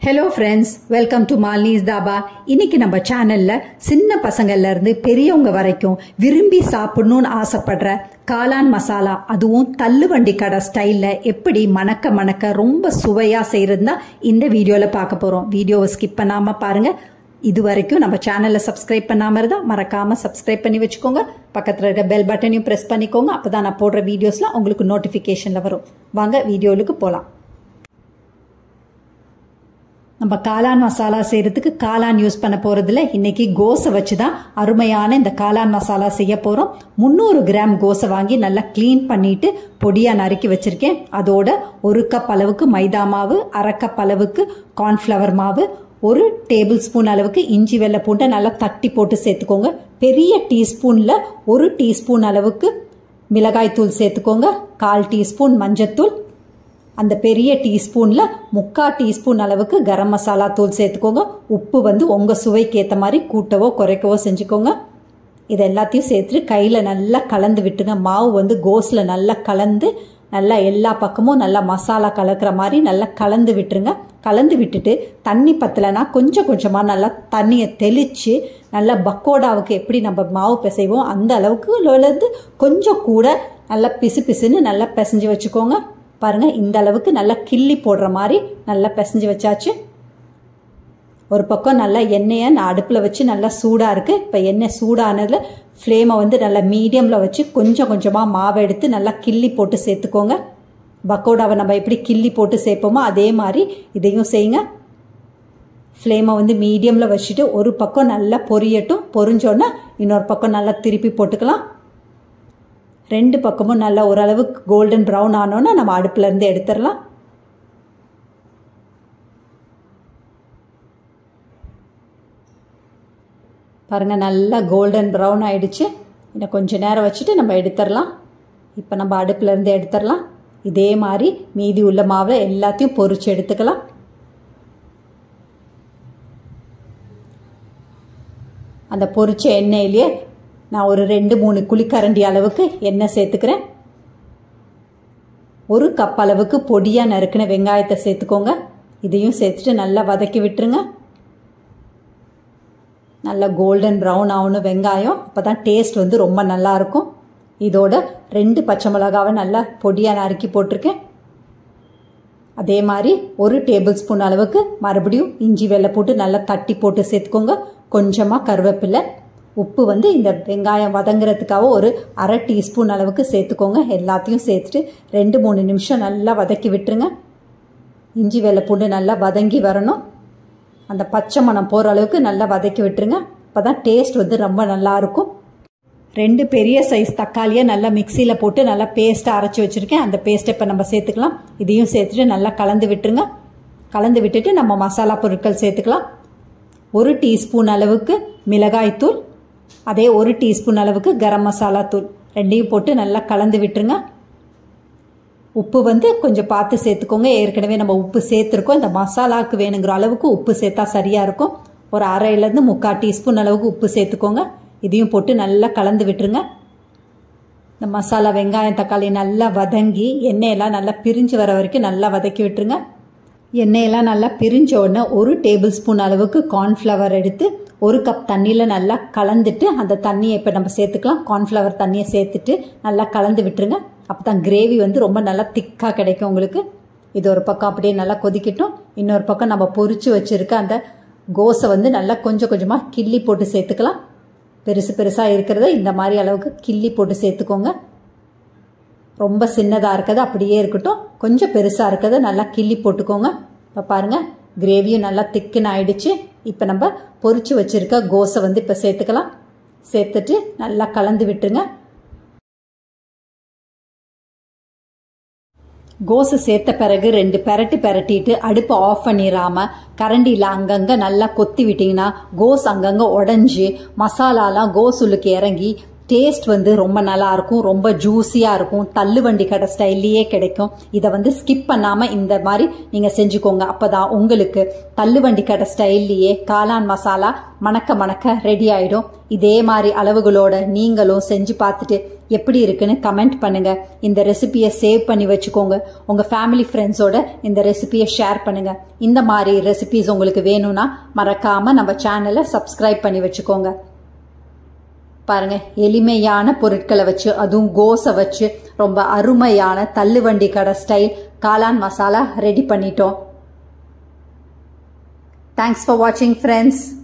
hello friends welcome to Malini's dhaba இன்னைக்கு நம்ம சேனல்ல சின்ன பசங்கள்ல இருந்து பெரியவங்க வரைக்கும் விரும்பி சாப்பிடணும்னு ஆசைப்படுற காளான் மசாலா அதுவும் தள்ளுவண்டி கடை ஸ்டைல்ல எப்படி மணக்க மணக்க ரொம்ப சுவையா செய்யறதுனா இந்த வீடியோல பார்க்க போறோம் வீடியோவை ஸ்கிப் பண்ணாம பாருங்க இது வரைக்கும் நம்ம சேனலை சப்ஸ்கிரைப் பண்ணாம இருந்தா மறக்காம சப்ஸ்கிரைப் பண்ணி வச்சுக்கோங்க பக்கத்துல இருக்க பெல் பட்டனையும் பிரஸ் பண்ணிக்கோங்க அப்பதான் நான் போடுற வீடியோஸ்லாம் உங்களுக்கு நோட்டிபிகேஷன்ல வரும் வாங்க வீடியோவுக்கு போலாம் நம்ம காளான் மசாலா செய்யறதுக்கு காளான் யூஸ் பண்ண போறதுல இன்னைக்கு கோஸை வச்சு தான் அருமையான இந்த காளான் மசாலா செய்ய போறோம் முந்நூறு கிராம் கோஸை வாங்கி நல்லா க்ளீன் பண்ணிட்டு பொடியா நறுக்கி வச்சிருக்கேன் அதோட ஒரு கப் அளவுக்கு மைதா மாவு அரை கப் அளவுக்கு கார்ன்ஃப்ளவர் மாவு ஒரு டேபிள் ஸ்பூன் அளவுக்கு இஞ்சி வெள்ளை பூண்டை நல்லா தட்டி போட்டு சேர்த்துக்கோங்க பெரிய டீஸ்பூனில் ஒரு டீஸ்பூன் அளவுக்கு மிளகாய் தூள் சேர்த்துக்கோங்க கால் டீஸ்பூன் மஞ்சத்தூள் அந்த பெரிய டீஸ்பூனில் முக்கால் டீஸ்பூன் அளவுக்கு கரம் மசாலா தூள் சேர்த்துக்கோங்க உப்பு வந்து உங்கள் சுவைக்கு ஏற்ற மாதிரி கூட்டவோ குறைக்கவோ செஞ்சுக்கோங்க இது எல்லாத்தையும் சேர்த்துட்டு கையில் நல்லா கலந்து விட்டுங்க மாவு வந்து கோஸில் நல்லா கலந்து நல்லா எல்லா பக்கமும் நல்லா மசாலா கலக்கிற மாதிரி நல்லா கலந்து விட்டுருங்க கலந்து விட்டுட்டு தண்ணி பத்தலைன்னா கொஞ்சம் கொஞ்சமாக நல்லா தண்ணியை தெளித்து நல்லா பக்கோடாவுக்கு எப்படி நம்ம மாவு பிசைவோம் அந்த அளவுக்கு இருந்து கொஞ்சம் கூட நல்லா பிசு பிசுன்னு நல்லா பிசைஞ்சு வச்சுக்கோங்க பாருங்க இந்த அளவுக்கு நல்லா கிள்ளி போடுற மாதிரி நல்லா பிசைஞ்சு வச்சாச்சு ஒரு பக்கம் நல்லா எண்ணெயை நான் அடுப்பில் வச்சு நல்லா சூடாக இருக்குது இப்போ எண்ணெய் சூடானதில் ஃப்ளேமை வந்து நல்லா மீடியமில் வச்சு கொஞ்சம் கொஞ்சமாக மாவை எடுத்து நல்லா கிள்ளி போட்டு சேர்த்துக்கோங்க பக்கோடாவை நம்ம எப்படி கிள்ளி போட்டு சேர்ப்போமோ அதே மாதிரி இதையும் செய்யுங்க ஃப்ளேமை வந்து மீடியமில் வச்சுட்டு ஒரு பக்கம் நல்லா பொரியட்டும் பொரிஞ்சோன்னே இன்னொரு பக்கம் நல்லா திருப்பி போட்டுக்கலாம் ரெண்டு பக்கமும் நல்லா ஓரளவுக்கு கோல்டன் ப்ரௌன் ஆனோன்னா நம்ம அடுப்புலேருந்து எடுத்துடலாம் பாருங்கள் நல்லா கோல்டன் ப்ரௌன் ஆயிடுச்சு இன்னும் கொஞ்சம் நேரம் வச்சுட்டு நம்ம எடுத்துடலாம் இப்போ நம்ம அடுப்புலேருந்து எடுத்துடலாம் இதே மாதிரி மீதி உள்ள மாவை எல்லாத்தையும் பொறிச்சு எடுத்துக்கலாம் அந்த பொரிச்ச எண்ணெயிலேயே நான் ஒரு ரெண்டு மூணு குழிக்கரண்டி அளவுக்கு எண்ணெய் சேர்த்துக்கிறேன் ஒரு கப் அளவுக்கு பொடியாக நறுக்கின வெங்காயத்தை சேர்த்துக்கோங்க இதையும் சேர்த்துட்டு நல்லா வதக்கி விட்டுருங்க நல்லா கோல்டன் ப்ரௌன் ஆகணும் வெங்காயம் அப்போ தான் டேஸ்ட் வந்து ரொம்ப நல்லாயிருக்கும் இதோட ரெண்டு பச்சை மிளகாவை நல்லா பொடியாக நறுக்கி போட்டிருக்கேன் அதே மாதிரி ஒரு டேபிள் ஸ்பூன் அளவுக்கு மறுபடியும் இஞ்சி வெள்ளை போட்டு நல்லா தட்டி போட்டு சேர்த்துக்கோங்க கொஞ்சமாக கருவேப்பிலை உப்பு வந்து இந்த வெங்காயம் வதங்குறதுக்காக ஒரு அரை டீஸ்பூன் அளவுக்கு சேர்த்துக்கோங்க எல்லாத்தையும் சேர்த்துட்டு ரெண்டு மூணு நிமிஷம் நல்லா வதக்கி விட்டுருங்க இஞ்சி வெள்ளை பூண்டு நல்லா வதங்கி வரணும் அந்த பச்சை மணம் போகிற அளவுக்கு நல்லா வதக்கி விட்டுருங்க அப்போ தான் டேஸ்ட் வந்து ரொம்ப நல்லாயிருக்கும் ரெண்டு பெரிய சைஸ் தக்காளியை நல்லா மிக்சியில் போட்டு நல்லா பேஸ்ட்டாக அரைச்சி வச்சுருக்கேன் அந்த பேஸ்ட்டை இப்போ நம்ம சேர்த்துக்கலாம் இதையும் சேர்த்துட்டு நல்லா கலந்து விட்டுருங்க கலந்து விட்டுட்டு நம்ம மசாலா பொருட்கள் சேர்த்துக்கலாம் ஒரு டீஸ்பூன் அளவுக்கு மிளகாய்த்தூள் அதே ஒரு டீஸ்பூன் அளவுக்கு கரம் மசாலா தூள் ரெண்டையும் போட்டு நல்லா கலந்து விட்டுருங்க உப்பு வந்து கொஞ்சம் பார்த்து சேர்த்துக்கோங்க ஏற்கனவே நம்ம உப்பு சேர்த்துருக்கோம் இந்த மசாலாவுக்கு வேணுங்கிற அளவுக்கு உப்பு சேர்த்தா சரியாக இருக்கும் ஒரு அரையிலேருந்து முக்கால் டீஸ்பூன் அளவுக்கு உப்பு சேர்த்துக்கோங்க இதையும் போட்டு நல்லா கலந்து விட்டுருங்க இந்த மசாலா வெங்காயம் தக்காளி நல்லா வதங்கி எண்ணெயெல்லாம் நல்லா பிரிஞ்சு வர வரைக்கும் நல்லா வதக்கி விட்டுருங்க எண்ணெயெல்லாம் நல்லா பிரிஞ்ச உடனே ஒரு டேபிள் ஸ்பூன் அளவுக்கு கார்ன்ஃப்ளவர் எடுத்து ஒரு கப் தண்ணியில் நல்லா கலந்துட்டு அந்த தண்ணியை இப்போ நம்ம சேர்த்துக்கலாம் கார்ன்ஃப்ளவர் தண்ணியை சேர்த்துட்டு நல்லா கலந்து விட்டுருங்க அப்போ தான் கிரேவி வந்து ரொம்ப நல்லா திக்காக கிடைக்கும் உங்களுக்கு இது ஒரு பக்கம் அப்படியே நல்லா கொதிக்கட்டும் இன்னொரு பக்கம் நம்ம பொரிச்சு வச்சுருக்க அந்த கோஸை வந்து நல்லா கொஞ்சம் கொஞ்சமாக கிள்ளி போட்டு சேர்த்துக்கலாம் பெருசு பெருசாக இருக்கிறத இந்த மாதிரி அளவுக்கு கிள்ளி போட்டு சேர்த்துக்கோங்க ரொம்ப சின்னதாக இருக்கிறது அப்படியே இருக்கட்டும் கொஞ்சம் பெருசாக இருக்கிறத நல்லா கிள்ளி போட்டுக்கோங்க இப்போ பாருங்கள் கிரேவியும் நல்லா திக்குன்னு ஆயிடுச்சு இப்போ நம்ம பொரிச்சு வச்சுருக்க கோஸை வந்து இப்போ சேர்த்துக்கலாம் சேர்த்துட்டு நல்லா கலந்து விட்டுருங்க கோஸு சேர்த்த பிறகு ரெண்டு பெரட்டி பெரட்டிட்டு அடுப்பை ஆஃப் பண்ணிடாம கரண்டியில் அங்கங்கே நல்லா கொத்தி விட்டிங்கன்னா கோஸ் அங்கங்கே உடஞ்சி மசாலாலாம் கோஸ் உள்ளுக்கு இறங்கி டேஸ்ட் வந்து ரொம்ப நல்லா இருக்கும் ரொம்ப ஜூஸியாக இருக்கும் தள்ளுவண்டி கடை ஸ்டைல்லையே கிடைக்கும் இதை வந்து ஸ்கிப் பண்ணாமல் இந்த மாதிரி நீங்கள் செஞ்சுக்கோங்க அப்போ தான் உங்களுக்கு தள்ளுவண்டி கடை ஸ்டைல்லையே காளான் மசாலா மணக்க மணக்க ரெடி ஆகிடும் இதே மாதிரி அளவுகளோட நீங்களும் செஞ்சு பார்த்துட்டு எப்படி இருக்குன்னு கமெண்ட் பண்ணுங்க இந்த ரெசிபியை சேவ் பண்ணி வச்சுக்கோங்க உங்க ஃபேமிலி ஃப்ரெண்ட்ஸோட இந்த ரெசிபியை ஷேர் பண்ணுங்க இந்த மாதிரி ரெசிபிஸ் உங்களுக்கு வேணும்னா மறக்காம நம்ம சேனலை சப்ஸ்கிரைப் பண்ணி வச்சுக்கோங்க பாருங்க எளிமையான பொருட்களை வச்சு அதுவும் கோஸை வச்சு ரொம்ப அருமையான தள்ளுவண்டி கடை ஸ்டைல் காளான் மசாலா ரெடி பண்ணிட்டோம் தேங்க்ஸ் ஃபார் வாட்சிங் ஃப்ரெண்ட்ஸ்